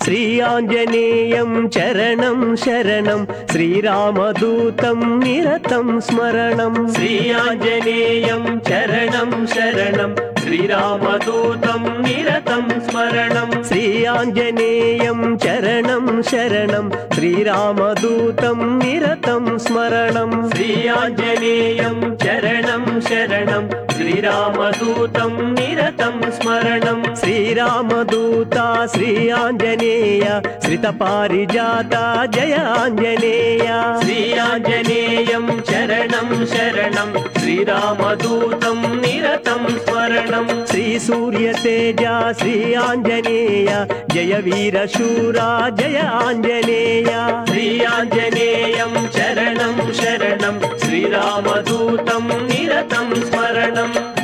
శ్రీ ఆంజనేయం చరణం శరణం శ్రీరామదూతం నిరతం స్మరణం శ్రీ ఆంజనేయం చరణం శరణం శ్రీరామదూతం నిరతం స్మరణం శ్రీ ఆంజనేయం చరణం శరణం శ్రీరామదూతం నిరతం స్మరణం శ్రీ ఆంజనేయం చరణం శరణం శ్రీరామదూతం నిరతం స్మరణం శ్రీరామదూత శ్రీ ఆంజనేయ శ్రిత పారిజాత జయ ఆంజనేయ శ్రీ ఆంజనేయం చరణం శరణం శ్రీరామదూతం నిరతం స్మరణం శ్రీ సూర్య తేజ శ్రీ ఆంజనేయ జయ వీర శూరా జయ ఆంజనేయ శ్రీ ఆంజనేయం చరణం శరణం శ్రీరామదూతం నిరతం స్మరణం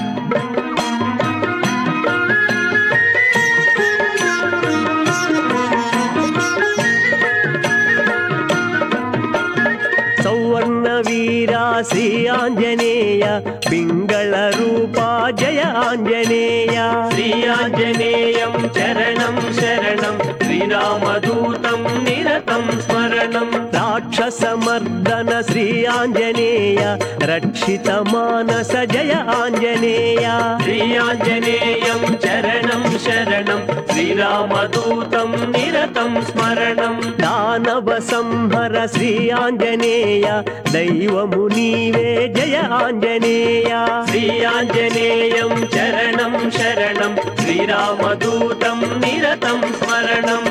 సౌవర్ణ వీరా శ్రీ ఆంజనేయ పింగళ రూపా జయ ఆంజనేయ శ్రీ ఆంజనేయం చరణం శరణం శ్రీరామదూతం నిరతం స్మరణం రాక్షసమర్దన శ్రీ ఆంజనేయ రక్షిత మానస జయ ఆంజనేయ శ్రీ ఆంజనేయం చరణం శరణం శ్రీరామదూతం నిరతం స్మరణం దానవ సంహర శ్రీ ఆంజనేయ దైవము నీవే జయ ఆంజనేయ శ్రీ ఆంజనేయం చరణం శరణం శ్రీరామదూతం నిరతం స్మరణం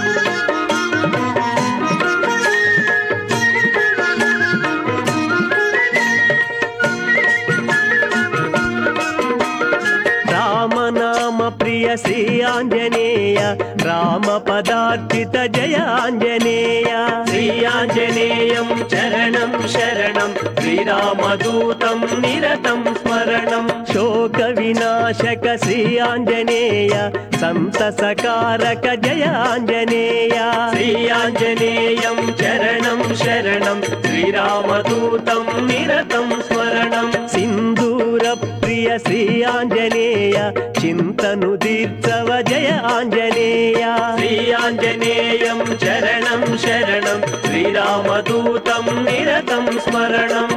రామనామ ప్రియ శ్రీ ఆంజనేయ రామ పదార్పిత జయ ఆంజనేయ శ్రీ ఆంజనేయం చరణం శరణం శ్రీరామదూతం నిరతం స్మరణం శోక వినాశక శ్రీ ఆంజనేయ సంతసకారక జయ ఆంజనేయ శ్రీ ఆంజనేయం చరణం శరణం శ్రీరామదూతం నిరతం స్మరణం సింధూర ప్రియ శ్రీ ఆంజనేయ చింతను తీర్చవ జయ ఆంజనేయ శ్రీ ఆంజనేయం చరణం శరణం శ్రీరామదూతం నిరతం స్మరణం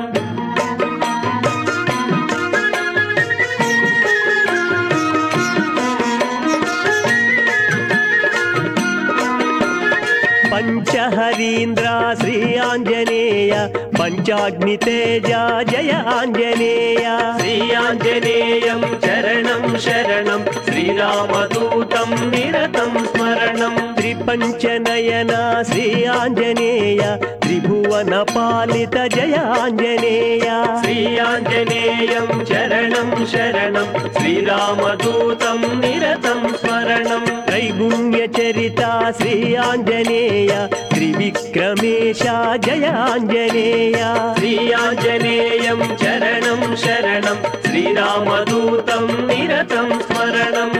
పంచహరీంద్ర శ్రీ ఆంజనేయ పంచాగ్ని తేజ జయ ఆంజనేయ శ్రీ ఆంజనేయం చరణం శరణం శ్రీరామదూతం నిరతం స్మరణం త్రిపంచనయన శ్రీ ఆంజనేయ త్రిభువన పాలిత జయ ఆంజనేయ శ్రీ ఆంజనేయం చరణం శరణం శ్రీరామదూతం నిరతం స్మరణం త్రైగుణ్య చరిత శ్రీ ఆంజనేయ త్రివిక్రమేశ జయ ఆంజనేయ శ్రీ ఆంజనేయం చరణం శరణం శ్రీరామదూతం నిరతం స్మరణం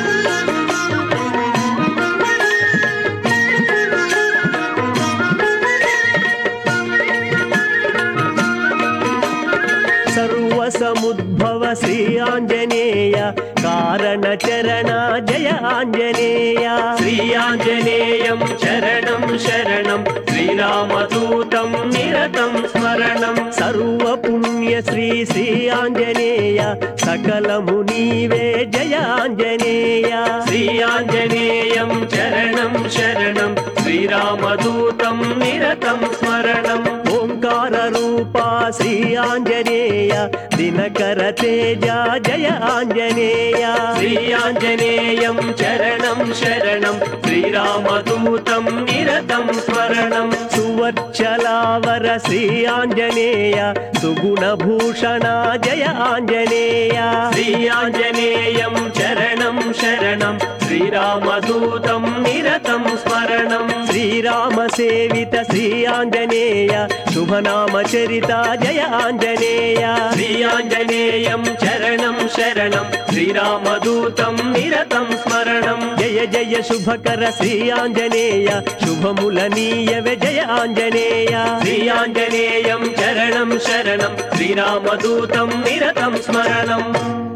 సర్వసముద్భవ శ్రీ ఆంజనేయ కారణ చరణ జయ ఆంజనేయ శ్రీ ఆంజనేయం చరణం శరణం శ్రీరామదూతం నిరతం స్మరణం సర్వ పుణ్య శ్రీ శ్రీ ఆంజనేయ సకలము నీవే జయ ఆంజనేయ శ్రీ ఆంజనేయం చరణం శరణం శ్రీరామదూతం నిరతం స్మరణం ఓంకార రూపా శ్రీ ఆంజనేయ దినకర తేజ జయ ఆంజనేయ శ్రీ ఆంజనేయం చరణం శరణం శ్రీరామదూతం నిరతం స్మరణం సువర్చలావర శ్రీ ఆంజనేయ సుగుణ భూషణ జయ ఆంజనేయ శ్రీ ఆంజనేయం చరణం శరణం శ్రీరామదూతం నిరతం స్మరణం శ్రీరామ సేవిత శ్రీ ఆంజనేయ శుభనామ చరిత జయ ఆంజనేయ శ్రీ ఆంజనేయం చరణం శరణం శ్రీరామదూతం నిరతం స్మరణం జయ జయ శుభకర శ్రీ ఆంజనేయ శుభముల నీయవే జయ ఆంజనేయ శ్రీ ఆంజనేయం చరణం శరణం శ్రీరామదూతం నిరతం స్మరణం